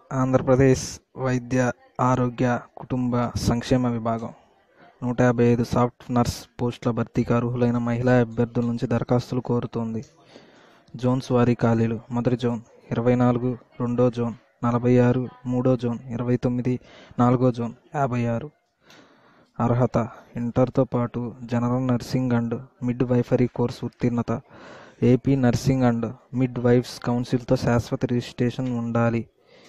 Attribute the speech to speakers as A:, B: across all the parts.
A: ఆంధ్రప్రదేశ్ వైద్య ఆరోగ్య కుటుంబ సంక్షేమ విభాగం నూట యాభై ఐదు సాఫ్ట్ నర్స్ పోస్టుల భర్తీకి అర్హులైన మహిళా అభ్యర్థుల నుంచి దరఖాస్తులు కోరుతోంది జోన్స్ వారీ ఖాళీలు మొదటి జోన్ ఇరవై నాలుగు రెండో జోన్ నలభై ఆరు మూడో జోన్ ఇరవై తొమ్మిది నాలుగో జోన్ యాభై ఆరు అర్హత ఇంటర్తో పాటు general nursing and midwifery course ఉత్తీర్ణత AP nursing and midwives కౌన్సిల్తో శాశ్వత రిజిస్ట్రేషన్ ఉండాలి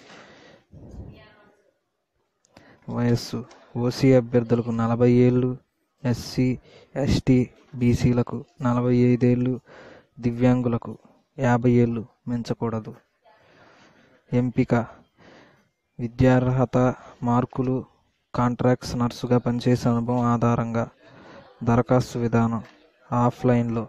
A: వయస్సు ఓసీ అభ్యర్థులకు నలభై ఏళ్ళు ఎస్సీ ఎస్టీ బీసీలకు నలభై ఐదేళ్ళు దివ్యాంగులకు యాభై ఏళ్ళు మించకూడదు ఎంపిక విద్యార్హత మార్కులు కాంట్రాక్ట్స్ నర్సుగా పనిచేసే అనుభవం ఆధారంగా దరఖాస్తు విధానం ఆఫ్లైన్లో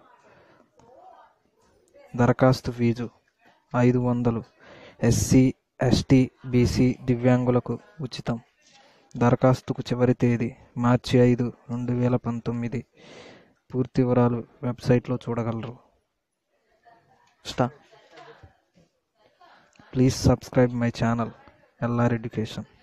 A: దరఖాస్తు ఫీజు ఐదు వందలు ఎస్సీ ఎస్టీ బీసీ దివ్యాంగులకు ఉచితం దరఖాస్తుకు చివరి తేదీ మార్చి ఐదు రెండు వేల పంతొమ్మిది పూర్తి వివరాలు వెబ్సైట్లో చూడగలరు స్టా please subscribe my channel LR education